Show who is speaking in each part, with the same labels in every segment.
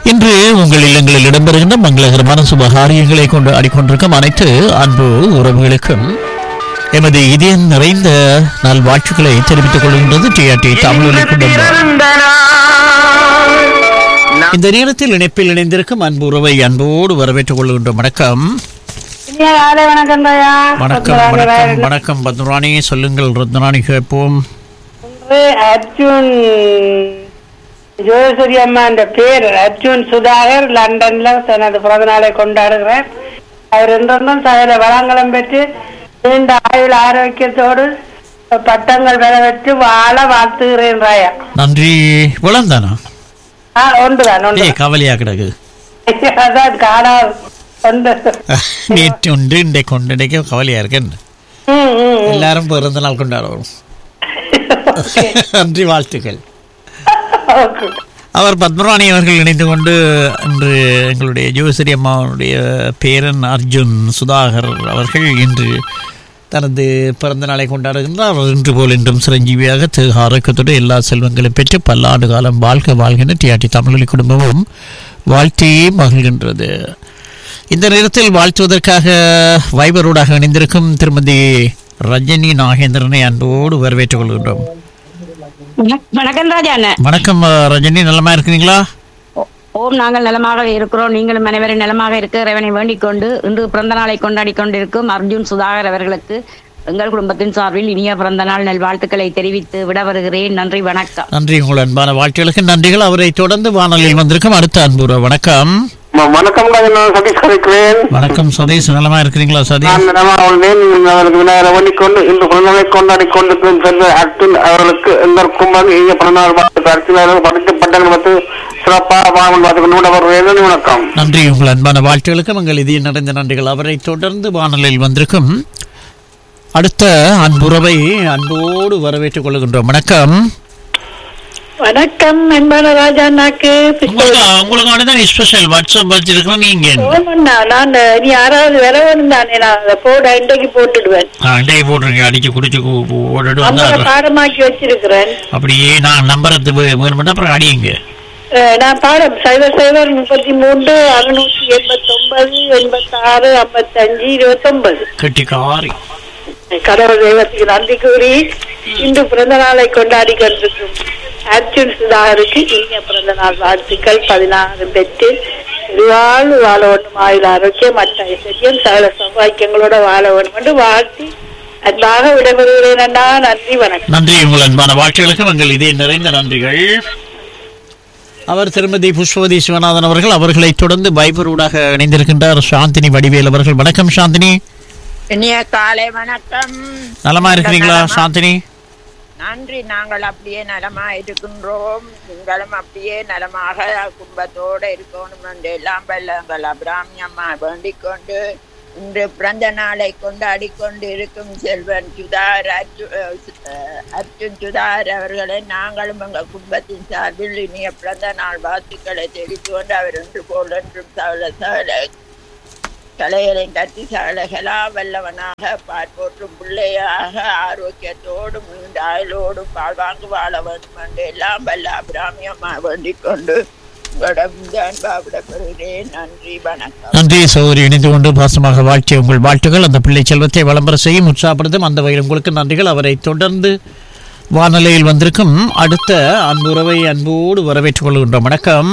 Speaker 1: இன்று உங்கள் இல்லங்களில் இடம்பெறுகின்ற மங்களகரமான சுபகாரியங்களை கொண்டு ஆடிக்கொண்டிருக்கும் அனைத்து அன்பு உறவுகளுக்கும் எமது இதயம் நிறைந்த நல்வாழ்த்துக்களை தெரிவித்துக் கொள்கின்றது டிஆர்டி தமிழொலி குடும்பம் இந்த நேரத்தில் இணைப்பில் இணைந்திருக்கும் அன்பு உறவை அன்போடு வரவேற்றுக் கொள்கின்றோம் வணக்கம்
Speaker 2: இனிய காலை வணக்கம் தாயா
Speaker 1: வணக்கம் வணக்கம் வணக்கம் பத்மராணி சொல்லுங்கள் ரத்னானி கேட்போம்
Speaker 2: இன்று அர்ஜுன் ஜோசரி அம்மா என்ற பேர் அர்ஜுன் சுதாகர் லண்டன்ல தனது பிறந்த நாளை கொண்டாடுகிறார் அவர் என்றொன்றும் சகல வளங்களும் பெற்று நீண்ட ஆயுள் ஆரோக்கியத்தோடு பட்டங்கள் பெற பெற்று வாழ வாழ்த்துகிறேன் ராயா
Speaker 1: நன்றி வளர்ந்தானா
Speaker 2: ஆ ஒன்றுதான் ஒன்று
Speaker 1: ஏய் கவலையா கிடக்கு
Speaker 2: அதான் காணா ஒன்று
Speaker 1: நேற்று உண்டு இன்றைக்கு கொண்டு இன்றைக்கு கவலையா இருக்கேன்
Speaker 2: ம், ம், ம்.
Speaker 1: எல்லாரும் பிறந்த நாள் கொண்டாடுவோம்
Speaker 2: Okay.
Speaker 1: நன்றி வாழ்த்துக்கள்
Speaker 2: Okay.
Speaker 1: அவர் பத்மராணி அவர்கள் இணைந்து கொண்டு இன்று எங்களுடைய ஜோசரி அம்மாவுடைய பேரன் அர்ஜுன் சுதாகர் அவர்கள் இன்று தனது பிறந்த நாளை கொண்டாடுகின்றார் அவர் இன்று போல் இன்றும் சிரஞ்சீவியாக திரு ஆரோக்கியத்தோடு எல்லா செல்வங்களும் பெற்று பல்லாண்டு காலம் வாழ்க வாழ்கின்ற டிஆர்டி தமிழொலி குடும்பமும் வாழ்த்தி மகிழ்கின்றது இந்த நேரத்தில் வாழ்த்துவதற்காக வைபரோடாக இணைந்திருக்கும் திருமதி ரஜினி நாகேந்திரனை அன்போடு வரவேற்றுக் கொள்கின்றோம்
Speaker 3: வணக்கம் ராஜா அண்ணன்
Speaker 1: வணக்கம் அஹ், ரஜினி நலமா இருக்கிறீங்களா
Speaker 3: ஓம் நாங்கள் நலமாக இருக்கிறோம் நீங்களும் அனைவரும் நலமாக இருக்க இறைவனை வேண்டிக் கொண்டு இன்று பிறந்த நாளை கொண்டாடி கொண்டிருக்கும் அர்ஜுன் சுதாகர் அவர்களுக்கு எங்கள் குடும்பத்தின் சார்பில் இனிய பிறந்த நாள் நல்வாழ்த்துக்களை தெரிவித்து விட வருகிறேன் நன்றி வணக்கம்
Speaker 1: நன்றி உங்கள் அன்பான வாழ்த்துகளுக்கு நன்றிகள் அவரை தொடர்ந்து வானொலியில் வந்திருக்கும் அடுத்த அன்புற வணக்கம்
Speaker 4: ம- வணக்கம் நான் சதீஷ் கலைக்கிறேன்
Speaker 1: வணக்கம் சதீஷ் நலமா இருக்கிறீங்களா சதீஷ்
Speaker 4: நான் தினமும் அவர்களேன் அவருக்கு விநாயகரை வேண்டிக்கொண்டு இன்று பிறந்தநாளை கொண்டாடி கொண்டிருக்கும் சென்ற அர்ஜுன் அவர்களுக்கு எந்தற்கும் வந்து இங்கே பிறந்தநாள் வாழ்த்து அர்ஜுன் அவர்கள் படித்த பட்டங்கள் வந்து சிறப்பாக வாங்கல் பார்த்துக்கொண்டு அவர் வேதனை வணக்கம்
Speaker 1: நன்றி உங்கள் அன்பான வாழ்த்துகளுக்கு உங்கள் இதய நிறைந்த நன்றிகள் அவரை தொடர்ந்து வானொலியில் வந்திருக்கும் அடுத்த அன்புறவை அன்போடு வரவேற்றுக் கொள்கின்றோம் வணக்கம்
Speaker 2: வணக்கம் அன்பான ராஜா அண்ணாக்கு
Speaker 1: உங்களுக்கு உங்களுக்கு தான் ஸ்பெஷல் வாட்ஸ்அப் வச்சிருக்கோம் நீங்க
Speaker 2: ஓமண்ணா நான் நீ யாராவது வர வேணும் தானே நான் அதை போட இன்றைக்கு போட்டுடுவேன்
Speaker 1: அண்டை போட்டுருங்க அடிச்சு குடிச்சு கு- கு- ஓடிட்டு
Speaker 2: அம்மா
Speaker 1: வந்தா
Speaker 2: பாடமாக்கி வச்சிருக்கிறேன்
Speaker 1: அப்படியே நான் நம்புறது வேணுமெண்டா அப்புறம் அடியுங்க
Speaker 2: அஹ், நான் பாடம் சைபர் சைபர் முப்பத்தி மூன்று அறுநூற்றி எண்பத்தி ஒன்பது எண்பத்தி ஆறு ஐம்பத்தஞ்சு இருபத்தொன்பது
Speaker 1: கெட்டிக்காரி
Speaker 2: கடவுள் தெய்வத்துக்கு நன்றி கூறி இன்று பிறந்த நாளை கொண்டாடி கொண்டிருக்கும் அர்ஜுன் சுதாகருக்கு இனிய பிறந்த நாள் வாழ்த்துக்கள் பதினாறு பெற்று வாழ்வு வாழ வேண்டும் ஆயுள் ஆரோக்கியம் மற்ற ஐஸ்வர்யம் சகல சௌபாக்கியங்களோட வாழ வேண்டும் என்று வாழ்த்தி அன்பாக விடைபெறுகிறேன் அண்ணா நன்றி வணக்கம்
Speaker 1: நன்றி உங்கள் அன்பான வாழ்த்துகளுக்கு உங்கள் இதே நிறைந்த நன்றிகள் அவர் திருமதி புஷ்பவதி சிவநாதன் அவர்கள் அவர்களை தொடர்ந்து பைபரூடாக இணைந்திருக்கின்றார் சாந்தினி வடிவேல் அவர்கள் வணக்கம் சாந்தினி
Speaker 5: இனிய காலை வணக்கம்
Speaker 1: நலமா இருக்கிறீங்களா
Speaker 5: நலமா?
Speaker 1: சாந்தினி
Speaker 5: நன்றி நாங்கள் அப்படியே நலமா இருக்கின்றோம் நீங்களும் அப்படியே நலமாக குடும்பத்தோடு இருக்கணும் என்று எல்லாம் வல்ல எங்கள் அபிராமி அம்மா வேண்டிக் கொண்டு இன்று பிறந்த நாளை கொண்டாடி கொண்டு இருக்கும் செல்வன் சுதார் அர்ஜு அஹ் அர்ஜுன் சுதார் அவர்களை நாங்களும் எங்கள் குடும்பத்தின் சார்பில் இனிய பிறந்த நாள் வாழ்த்துக்களை தெரிவித்து கொண்டு அவர் என்று போல் என்றும் சகல சகல கலைகளை கட்டி சகலகலா வல்லவனாக பார்ப்போற்றும் பிள்ளையாக ஆரோக்கியத்தோடும் நீண்ட ஆயுளோடும் வாழ்வாங்கு வாழ வேண்டும் என்று எல்லாம் வல்ல அபிராமியம்மா வேண்டிக் கொண்டு உங்களிடம் இந்த அன்பா விடப்பெறுகிறேன் நன்றி வணக்கம்
Speaker 1: நன்றி சௌரி இணைந்து கொண்டு பாசமாக வாழ்த்திய உங்கள் வாழ்த்துகள் அந்த பிள்ளை செல்வத்தை வளம்பர செய்யும் உற்சாகப்படுத்தும் அந்த வகையில் உங்களுக்கு நன்றிகள் அவரை தொடர்ந்து வானொலியில் வந்திருக்கும் அடுத்த அன்புறவை அன்போடு வரவேற்றுக் கொள்கின்றோம் வணக்கம்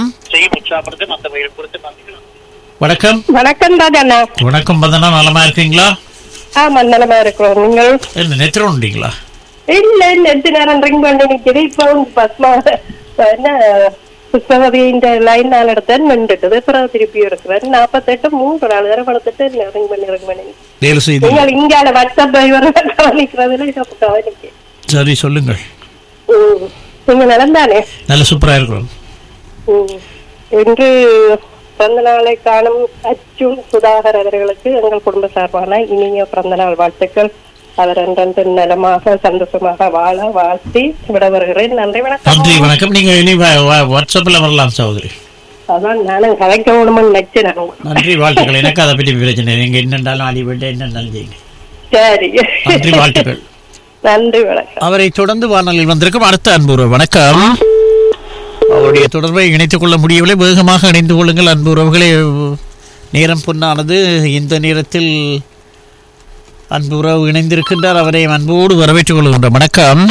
Speaker 1: வணக்கம்
Speaker 2: வணக்கம் ராஜா அண்ணா
Speaker 1: வணக்கம் பதனா நலமா இருக்கீங்களா
Speaker 2: ஆமா நலமா இருக்கிறோம் நீங்கள்
Speaker 1: என்ன நெத்திரம் உண்டீங்களா
Speaker 2: இல்ல இல்ல எட்டு நேரம் ரிங் பண்ணி நிக்குது இப்ப பஸ்மா என்ன புஷ்பவதியின் லைன் நாள் எடுத்தேன் நின்றுட்டது பிறகு திருப்பி இருக்கிறேன் நாற்பத்தெட்டு மூன்று நாலு தடவை படுத்துட்டு ரிங் பண்ணி ரிங் பண்ணி
Speaker 1: வேலை செய்து
Speaker 2: நீங்கள் இங்கால வாட்ஸ்அப் கவனிக்கிறதுல இதை கவனிக்க
Speaker 1: சரி சொல்லுங்கள்
Speaker 2: ம். நீங்க நலந்தானே
Speaker 1: நல்ல சூப்பரா இருக்கிறோம்
Speaker 2: ம். இன்று பிறந்த நாளை காணும் அர்ஜுன் சுதாகர் அவர்களுக்கு எங்கள் குடும்ப சார்பான இனிய பிறந்த நாள் வாழ்த்துக்கள் அவர் என்றென்று நலமாக சந்தோஷமாக வாழ வாழ்த்தி விட வருகிறேன் நன்றி வணக்கம்
Speaker 1: நன்றி வணக்கம் நீங்க இனி வா- வா- வாட்ஸ்அப்ல வரலாம் சகோதரி
Speaker 2: அதான் நானும் கலைக்க விடணும்னு நினைச்சேன்
Speaker 1: நன்றி வாழ்த்துக்கள் எனக்கு அதை பற்றி பிரச்சனை இல்லை. நீங்க என்னென்றாலும் அடி விட்டு என்னென்னாலும் செய்யுங்க
Speaker 2: சரி
Speaker 1: நன்றி வாழ்த்துக்கள்
Speaker 2: நன்றி வணக்கம்
Speaker 1: அவரை தொடர்ந்து வானொலியில் வந்திருக்கும் அடுத்த அன்பு வணக்கம்
Speaker 4: அவர்
Speaker 1: உங்களுடைய தொடர்பை இணைத்துக் கொள்ள முடியவில்லை வேகமாக இணைந்து கொள்ளுங்கள் அன்பு உறவுகளே நேரம் பொன்னானது இந்த நேரத்தில் அன்பு உறவு இணைந்திருக்கின்றார் அவரை அன்போடு வரவேற்றுக் கொள்கின்றோம் வணக்கம்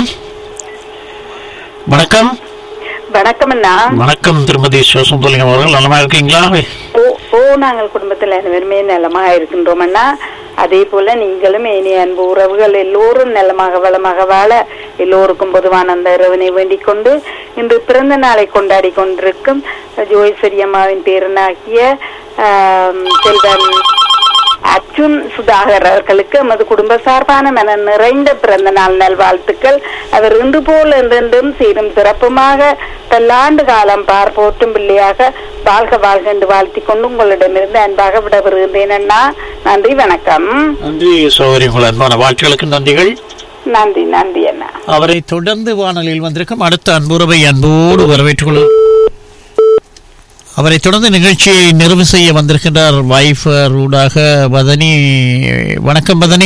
Speaker 1: வணக்கம்
Speaker 2: வணக்கம் அண்ணா
Speaker 1: வணக்கம் திருமதி சிவசுந்தலிங்கம் அவர்கள் நலமா இருக்கீங்களா
Speaker 2: ஓ ஓ நாங்கள் குடும்பத்தில் அனைவருமே நலமாக இருக்கின்றோம் அண்ணா அதே போல நீங்களும் இனி அன்பு உறவுகள் எல்லோரும் நலமாக வளமாக வாழ எல்லோருக்கும் பொதுவான அந்த இறைவனை வேண்டிக் கொண்டு இன்று பிறந்த நாளை கொண்டாடி கொண்டிருக்கும் ஜோய்ஸ்வரி அம்மாவின் பேரனாகிய ஆம், செல்வன் அர்ஜுன் சுதாகர் அவர்களுக்கு எமது குடும்ப சார்பான மன நிறைந்த பிறந்த நாள் நல்வாழ்த்துக்கள் அவர் இன்று போல் என்றென்றும் சீரும் சிறப்புமாக பல்லாண்டு காலம் பார் போற்றும் பிள்ளையாக வாழ்க வாழ்க என்று வாழ்த்திக் கொண்டு உங்களிடமிருந்து அன்பாக விடவிருந்தேன் அண்ணா நன்றி வணக்கம்
Speaker 1: நன்றி சௌகரி உங்கள் அன்பான வாழ்த்துக்களுக்கு நன்றிகள்
Speaker 2: நன்றி நன்றி அண்ணா
Speaker 1: அவரை தொடர்ந்து வானொலியில் வந்திருக்கும் அடுத்த அன்புறவை அன்போடு வரவேற்றுக் கொள்ள அவரை தொடர்ந்து நிகழ்ச்சியை நிறைவு செய்ய வந்திருக்கின்றார் வைஃபர் ஊடாக வதனி வணக்கம் வதனி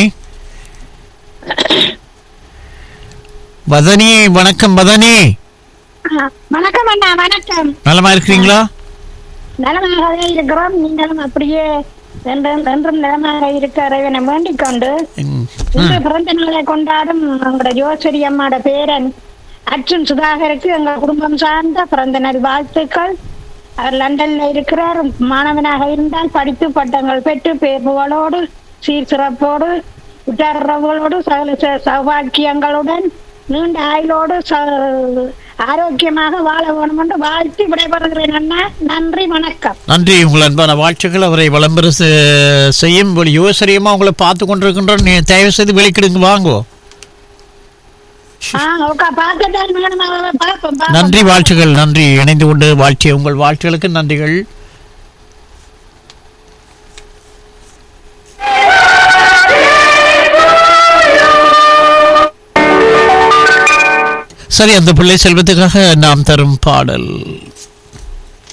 Speaker 1: வதனி வணக்கம் வதனி
Speaker 6: வணக்கம் அண்ணா வணக்கம்
Speaker 1: நலமா இருக்கிறீங்களா
Speaker 6: நலமாகவே இருக்கிறோம் நீங்களும் அப்படியே என்றும் என்றும் நலமாக இருக்க இறைவனை வேண்டிக் கொண்டு
Speaker 1: ம்,
Speaker 6: இன்று பிறந்த நாளை கொண்டாடும் எங்களோட ஜோசரி அம்மாட பேரன் அர்ஜுன் சுதாகருக்கு எங்கள் குடும்பம் சார்ந்த பிறந்த நாள் வாழ்த்துக்கள் அவர் லண்டன்ல இருக்கிறார் மாணவனாக இருந்தால் படித்து பட்டங்கள் பெற்று பேர் புகழோடு சீர் சிறப்போடு உற்றாரங்களோடு சகல ச- சௌபாக்கியங்களுடன் நீண்ட ஆயுளோடு ச- ஆரோக்கியமாக வாழ வேண்டும் என்று வாழ்த்து விடைபெறுகிறேன் அண்ணா நன்றி வணக்கம்
Speaker 1: நன்றி உங்கள் அன்பான வாழ்த்துக்கள் அவரை விளம்பர செ- செய்யும் ஒரு யோசரியமா உங்களை பார்த்து கொண்டிருக்கின்றோம் நீ தயவு செய்து வெளிக்கிடுங்க வாங்குவோம்
Speaker 6: ஆஹ் ஓகே பார்க்கத்தான் வேணும் அவ பார்ப்போம் பார்ப்போம்.
Speaker 1: நன்றி வாழ்த்துகள் நன்றி இணைந்து கொண்டு வாழ்த்திய உங்கள் வாழ்த்துகளுக்கு நன்றிகள் சரி அந்த பிள்ளை செல்வத்துக்காக நாம் தரும் பாடல்